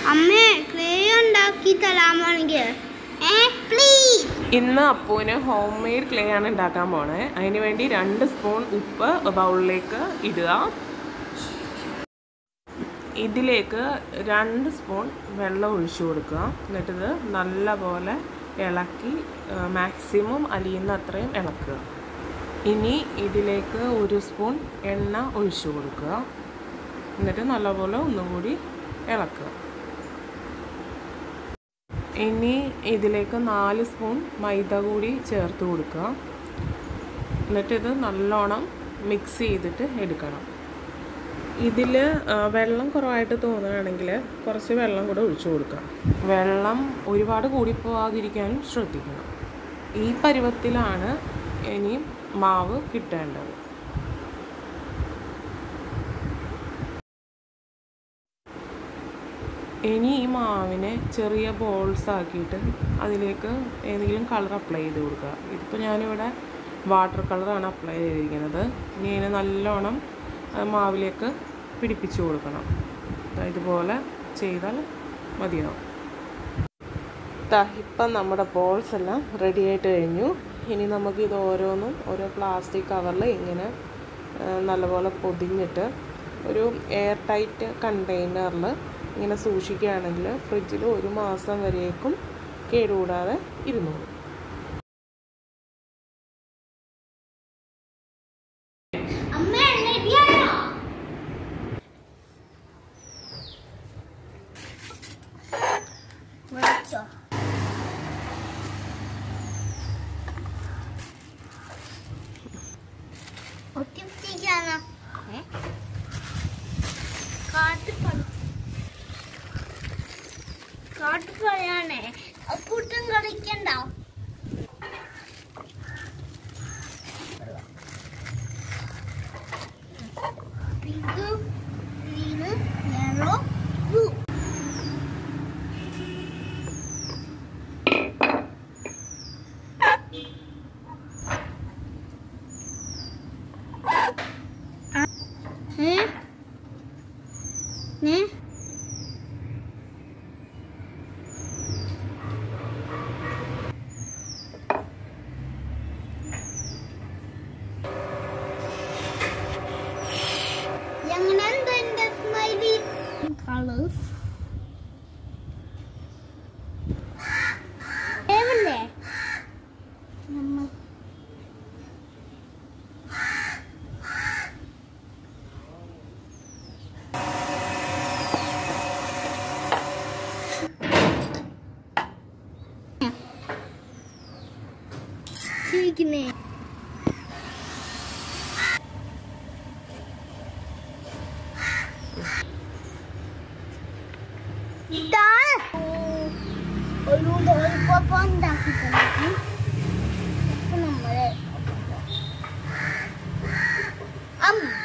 അമ്മേ ക്ലേ ഉണ്ടാക്കി തരാമാണെങ്കിൽ ഏ പ്ലീസ് ഇന്ന് അപ്പൂന് ഹോം മെയ്ഡ് ക്ലേ ആണ് ഉണ്ടാക്കാൻ പോണേ അതിന് വേണ്ടി രണ്ട് സ്പൂൺ ഉപ്പ് ബൗളിലേക്ക് ഇടുക ഇതിലേക്ക് രണ്ട് സ്പൂൺ വെള്ളം ഒഴിച്ചു കൊടുക്കുക എന്നിട്ടിത് നല്ലപോലെ ഇളക്കി മാക്സിമം അലിയുന്ന അത്രയും ഇളക്കുക ഇനി ഇതിലേക്ക് ഒരു സ്പൂൺ എണ്ണ ഒഴിച്ചു കൊടുക്കുക എന്നിട്ട് നല്ലപോലെ ഒന്നുകൂടി ഇളക്കുക ഇനി ഇതിലേക്ക് നാല് സ്പൂൺ മൈദ കൂടി ചേർത്ത് കൊടുക്കുക എന്നിട്ട് ഇത് നല്ലോണം മിക്സ് ചെയ്തിട്ട് എടുക്കണം ഇതിൽ വെള്ളം കുറവായിട്ട് തോന്നുകയാണെങ്കിൽ കുറച്ച് വെള്ളം കൂടെ ഒഴിച്ചു കൊടുക്കാം വെള്ളം ഒരുപാട് കൂടിപ്പോവാതിരിക്കാനും ശ്രദ്ധിക്കണം ഈ പരുവത്തിലാണ് ഇനി മാവ് കിട്ടേണ്ടത് ഇനി ഈ മാവിനെ ചെറിയ ബോൾസ് ആക്കിയിട്ട് അതിലേക്ക് ഏതെങ്കിലും കളർ അപ്ലൈ ചെയ്ത് കൊടുക്കുക ഇതിപ്പോൾ ഞാനിവിടെ വാട്ടർ കളറാണ് അപ്ലൈ ചെയ്തിരിക്കുന്നത് ഇനി അതിനെ നല്ലോണം ആ മാവിലേക്ക് പിടിപ്പിച്ചു കൊടുക്കണം ദാ ഇതുപോലെ ചെയ്താൽ മതിയാവും ദാ ഇപ്പം നമ്മുടെ ബോൾസ് എല്ലാം റെഡി ആയിട്ട് കഴിഞ്ഞു ഇനി നമുക്ക് ഇത് ഓരോന്നും ഓരോ പ്ലാസ്റ്റിക് കവറിൽ ഇങ്ങനെ ആ, നല്ലപോലെ പൊതിഞ്ഞിട്ട് ഒരു എയർ ടൈറ്റ് കണ്ടെയ്നറിൽ ഇങ്ങനെ സൂക്ഷിക്കുകയാണെങ്കിൽ ഫ്രിഡ്ജിൽ ഒരു മാസം വരേക്കും കേടുകൂടാതെ ഇരുന്നോളും അമ്മ റെഡിയാണോ വിളിച്ചോ ഒട്ടിപ്പിടിക്കാനോ കാട്ടുപഴം കാട്ടുപഴാണേ കൂട്ടം കളിക്കണ്ട പിങ്ക് ഗ്രീന് യെല്ലോ ബ്ലൂ ഏ ഏ എങ്ങനെയുണ്ട് എന്റെ സ്മൈലി കളേഴ്സ് ഏവല്ലേ നമ്മ ചിരിക്കുന്നേ ഇതാണ് ഒരു ലോലിപ്പോപ്പ് ഉണ്ടാക്കി തന്നു ഇപ്പൊ നമ്മള് അമ്മ